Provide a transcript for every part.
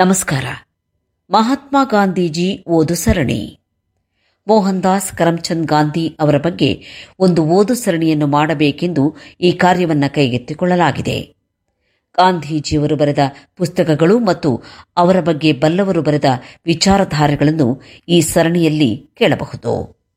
ನಮಸ್ಕಾರ ಮಹಾತ್ಮ ಗಾಂಧೀಜಿ ಓದು ಸರಣಿ ಮೋಹನ್ ದಾಸ್ ಕರಮ್ಚಂದ್ ಗಾಂಧಿ ಅವರ ಬಗ್ಗೆ ಒಂದು ಓದು ಸರಣಿಯನ್ನು ಮಾಡಬೇಕೆಂದು ಈ ಕಾರ್ಯವನ್ನು ಕೈಗೆತ್ತಿಕೊಳ್ಳಲಾಗಿದೆ ಗಾಂಧೀಜಿಯವರು ಬರೆದ ಪುಸ್ತಕಗಳು ಮತ್ತು ಅವರ ಬಗ್ಗೆ ಬಲ್ಲವರು ಬರೆದ ವಿಚಾರಧಾರೆಗಳನ್ನು ಈ ಸರಣಿಯಲ್ಲಿ ಕೇಳಬಹುದು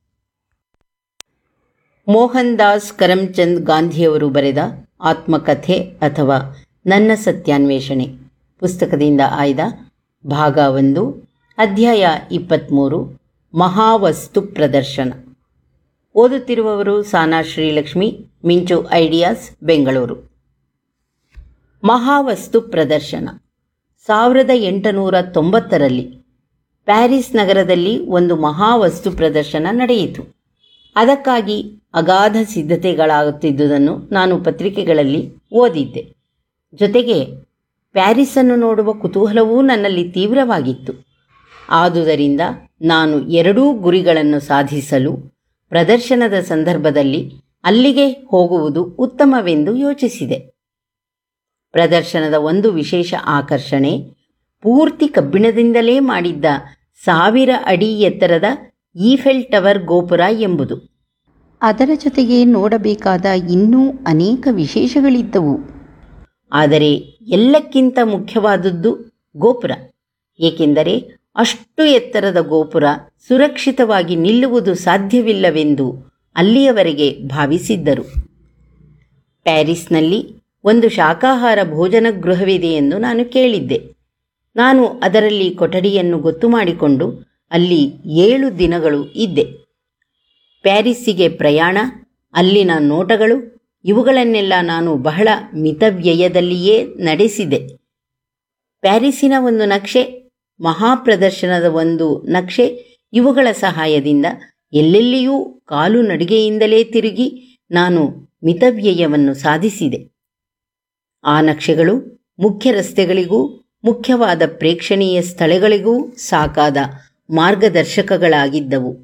ಮೋಹನ್ ದಾಸ್ ಕರಮ್ಚಂದ್ ಗಾಂಧಿಯವರು ಬರೆದ ಆತ್ಮಕಥೆ ಅಥವಾ ನನ್ನ ಸತ್ಯಾನ್ವೇಷಣೆ ಪುಸ್ತಕದಿಂದ ಆಯ್ದ ಭಾಗ ಒಂದು ಅಧ್ಯಾಯ ಇಪ್ಪತ್ತ್ಮೂರು ಮಹಾವಸ್ತು ಪ್ರದರ್ಶನ ಓದುತ್ತಿರುವವರು ಸಾನಾ ಶ್ರೀಲಕ್ಷ್ಮಿ ಮಿಂಚು ಐಡಿಯಾಸ್ ಬೆಂಗಳೂರು ಮಹಾವಸ್ತು ಪ್ರದರ್ಶನ ಸಾವಿರದ ಎಂಟುನೂರ ತೊಂಬತ್ತರಲ್ಲಿ ಪ್ಯಾರಿಸ್ ನಗರದಲ್ಲಿ ಒಂದು ಮಹಾವಸ್ತು ಪ್ರದರ್ಶನ ನಡೆಯಿತು ಅದಕ್ಕಾಗಿ ಅಗಾಧ ಸಿದ್ಧತೆಗಳಾಗುತ್ತಿದ್ದುದನ್ನು ನಾನು ಪತ್ರಿಕೆಗಳಲ್ಲಿ ಓದಿದ್ದೆ ಜೊತೆಗೆ ಪ್ಯಾರಿಸನ್ನು ನೋಡುವ ಕುತೂಹಲವೂ ನನ್ನಲ್ಲಿ ತೀವ್ರವಾಗಿತ್ತು ಆದುದರಿಂದ ನಾನು ಎರಡೂ ಗುರಿಗಳನ್ನು ಸಾಧಿಸಲು ಪ್ರದರ್ಶನದ ಸಂದರ್ಭದಲ್ಲಿ ಅಲ್ಲಿಗೆ ಹೋಗುವುದು ಉತ್ತಮವೆಂದು ಯೋಚಿಸಿದೆ ಪ್ರದರ್ಶನದ ಒಂದು ವಿಶೇಷ ಆಕರ್ಷಣೆ ಪೂರ್ತಿ ಕಬ್ಬಿಣದಿಂದಲೇ ಮಾಡಿದ್ದ ಸಾವಿರ ಅಡಿ ಎತ್ತರದ ಈಫೆಲ್ ಟವರ್ ಗೋಪುರ ಎಂಬುದು ಅದರ ಜೊತೆಗೆ ನೋಡಬೇಕಾದ ಇನ್ನೂ ಅನೇಕ ವಿಶೇಷಗಳಿದ್ದವು ಆದರೆ ಎಲ್ಲಕ್ಕಿಂತ ಮುಖ್ಯವಾದದ್ದು ಗೋಪುರ ಏಕೆಂದರೆ ಅಷ್ಟು ಎತ್ತರದ ಗೋಪುರ ಸುರಕ್ಷಿತವಾಗಿ ನಿಲ್ಲುವುದು ಸಾಧ್ಯವಿಲ್ಲವೆಂದು ಅಲ್ಲಿಯವರೆಗೆ ಭಾವಿಸಿದ್ದರು ಪ್ಯಾರಿಸ್ನಲ್ಲಿ ಒಂದು ಶಾಕಾಹಾರ ಭೋಜನ ಗೃಹವಿದೆ ಎಂದು ನಾನು ಕೇಳಿದ್ದೆ ನಾನು ಅದರಲ್ಲಿ ಕೊಠಡಿಯನ್ನು ಗೊತ್ತು ಮಾಡಿಕೊಂಡು ಅಲ್ಲಿ ಏಳು ದಿನಗಳು ಇದ್ದೆ ಪ್ಯಾರಿಸ್ಸಿಗೆ ಪ್ರಯಾಣ ಅಲ್ಲಿನ ನೋಟಗಳು ಇವುಗಳನ್ನೆಲ್ಲ ನಾನು ಬಹಳ ಮಿತವ್ಯಯದಲ್ಲಿಯೇ ನಡೆಸಿದೆ ಪ್ಯಾರಿಸ್ಸಿನ ಒಂದು ನಕ್ಷೆ ಮಹಾಪ್ರದರ್ಶನದ ಒಂದು ನಕ್ಷೆ ಇವುಗಳ ಸಹಾಯದಿಂದ ಎಲ್ಲೆಲ್ಲಿಯೂ ಕಾಲು ನಡಿಗೆಯಿಂದಲೇ ತಿರುಗಿ ನಾನು ಮಿತವ್ಯಯವನ್ನು ಸಾಧಿಸಿದೆ ಆ ನಕ್ಷೆಗಳು ಮುಖ್ಯ ರಸ್ತೆಗಳಿಗೂ ಮುಖ್ಯವಾದ ಪ್ರೇಕ್ಷಣೀಯ ಸ್ಥಳಗಳಿಗೂ ಸಾಕಾದ ಮಾರ್ಗದರ್ಶಕಗಳಾಗಿದ್ದವು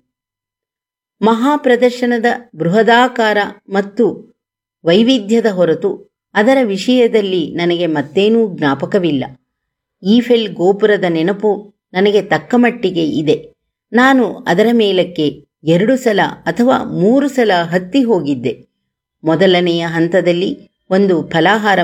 ಮಹಾಪ್ರದರ್ಶನದ ಬೃಹದಾಕಾರ ಮತ್ತು ವೈವಿಧ್ಯದ ಹೊರತು ಅದರ ವಿಷಯದಲ್ಲಿ ನನಗೆ ಮತ್ತೇನೂ ಜ್ಞಾಪಕವಿಲ್ಲ ಈಫೆಲ್ ಗೋಪುರದ ನೆನಪು ನನಗೆ ತಕ್ಕ ಮಟ್ಟಿಗೆ ಇದೆ ನಾನು ಅದರ ಮೇಲಕ್ಕೆ ಎರಡು ಸಲ ಅಥವಾ ಮೂರು ಸಲ ಹತ್ತಿ ಹೋಗಿದ್ದೆ ಮೊದಲನೆಯ ಹಂತದಲ್ಲಿ ಒಂದು ಫಲಾಹಾರ